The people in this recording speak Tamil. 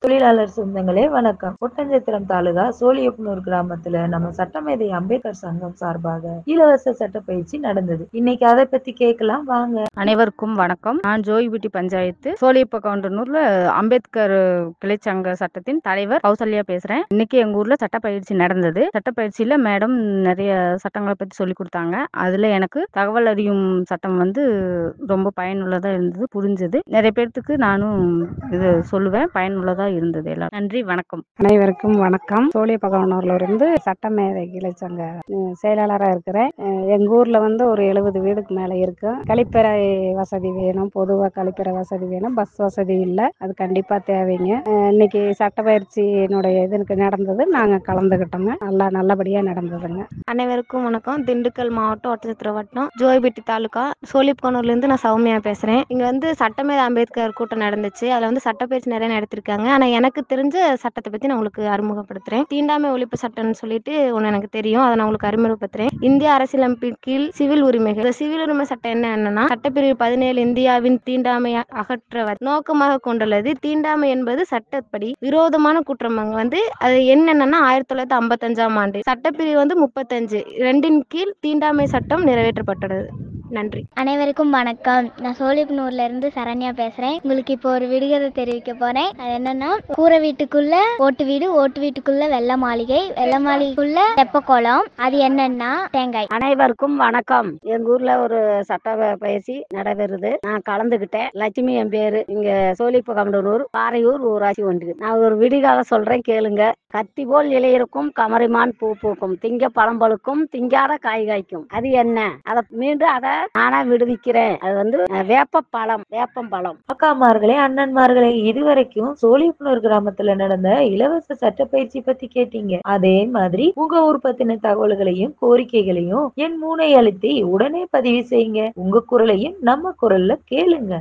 தொழிலாளர் சொந்தங்களே வணக்கம் ஒட்டஞ்சத்திரம் தாலுகா சோழியப்பனூர் கிராமத்துல நம்ம சட்டமேதை அம்பேத்கர் சங்கம் சார்பாக இலவச சட்ட பயிற்சி நடந்தது இன்னைக்கு அதை பத்தி கேட்கலாம் வாங்க அனைவருக்கும் வணக்கம் நான் ஜோய்பிட்டி பஞ்சாயத்து சோழியப்ப கவுண்டனூர்ல அம்பேத்கர் கிளைச்சங்க சட்டத்தின் தலைவர் கௌசல்யா பேசுறேன் இன்னைக்கு எங்க ஊர்ல சட்ட பயிற்சி நடந்தது சட்ட பயிற்சியில மேடம் நிறைய சட்டங்களை பத்தி சொல்லி கொடுத்தாங்க அதுல எனக்கு தகவல் அறியும் சட்டம் வந்து ரொம்ப பயனுள்ளதா இருந்தது புரிஞ்சது நிறைய பேர்த்துக்கு நானும் இது சொல்லுவேன் பயனுள்ளதா இருந்தது எல்லாம் நன்றி வணக்கம் அனைவருக்கும் வணக்கம் சோழியப்பகவனூர்ல இருந்து சட்டமேதை கிளைச்சங்க அஹ், செயலாளரா இருக்கிறேன் அஹ், எங்க ஊர்ல வந்து ஒரு எழுபது வீடுக்கு மேல இருக்கு கழிப்பறை வசதி வேணும் பொதுவா கழிப்பறை வசதி வேணும் பஸ் வசதி இல்ல அது கண்டிப்பா தேவைங்க அஹ், இன்னைக்கு சட்ட பயிற்சியினுடைய இதுக்கு நடந்தது நாங்க கலந்துகிட்டோங்க நல்லா நல்லபடியா நடந்ததுங்க அனைவருக்கும் வணக்கம் திண்டுக்கல் மாவட்டம் ஒட்டச்சத்திர வட்டம் ஜோய்பெட்டி தாலுகா சோழிப்பனூர்ல இருந்து நான் சௌமியா பேசுறேன் இங்க வந்து சட்டமேத அம்பேத்கர் கூட்டம் நடந்துச்சு அதுல வந்து சட்டப்பயிற்சி நிறைய நடத்திருக்காங்க ஆனா எனக்கு தெரிஞ்ச சட்டத்தை பத்தி நான் உங்களுக்கு அறிமுகப்படுத்துறேன் தீண்டாமை ஒழிப்பு சட்டம்னு சொல்லிட்டு ஒண்ணு எனக்கு தெரியும் அதை நான் உங்களுக்கு அறிமுகப்படுத்துறேன் இந்திய அரசியலமைப்பின் கீழ் சிவில் உரிமைகள் இந்த சிவில் உரிமை சட்டம் என்ன என்னன்னா சட்டப்பிரிவு பதினேழு இந்தியாவின் தீண்டாமை அகற்ற நோக்கமாக கொண்டுள்ளது தீண்டாமை என்பது சட்டப்படி விரோதமான குற்றம் அங்க வந்து அது என்னென்னா ஆயிரத்தி தொள்ளாயிரத்தி ஐம்பத்தஞ்சாம் ஆண்டு சட்டப்பிரிவு வந்து முப்பத்தஞ்சு ரெண்டின் கீழ் தீண்டாமை சட்டம் நிறைவேற்றப்பட்டுள்ளது நன்றி அனைவருக்கும் வணக்கம் நான் சோழிப்பனூர்ல இருந்து சரண்யா பேசுறேன் உங்களுக்கு இப்போ ஒரு விடுகதை தெரிவிக்க போறேன் அது என்னன்னா கூரை வீட்டுக்குள்ள ஓட்டு வீடு ஓட்டு வீட்டுக்குள்ள வெள்ள மாளிகை வெள்ள மாளிகைக்குள்ள தெப்பக்குளம் அது என்னன்னா தேங்காய் அனைவருக்கும் வணக்கம் எங்க ஊர்ல ஒரு சட்ட ப- பயிற்சி நடைபெறுது நான் கலந்துகிட்டேன் லட்சுமி என் பேரு இங்க சோழிப்பகண்டனூர் பாறையூர் ஊராட்சி ஒன்று நான் ஒரு விடிகால சொல்றேன் கேளுங்க கத்தி போல் இலையிருக்கும் கமரிமான் பூ பூக்கும் திங்க பழம்பழுக்கும் திங்காத காய் காய்க்கும் அது என்ன அத மீண்டும் அதை நானா விடுவிக்கிறேன் அது வந்து அஹ், வேப்ப பழம் வேப்பம் பழம் அக்காமார்களே அண்ணன்மார்களே இதுவரைக்கும் சோழியப்பனூர் கிராமத்துல நடந்த இலவச சட்ட பயிற்சி பத்தி கேட்டீங்க அதே மாதிரி உங்க ஊர் பத்தின தகவல்களையும் கோரிக்கைகளையும் என் மூனை அழுத்தி உடனே பதிவு செய்யுங்க உங்க குரலையும் நம்ம குரல்ல கேளுங்க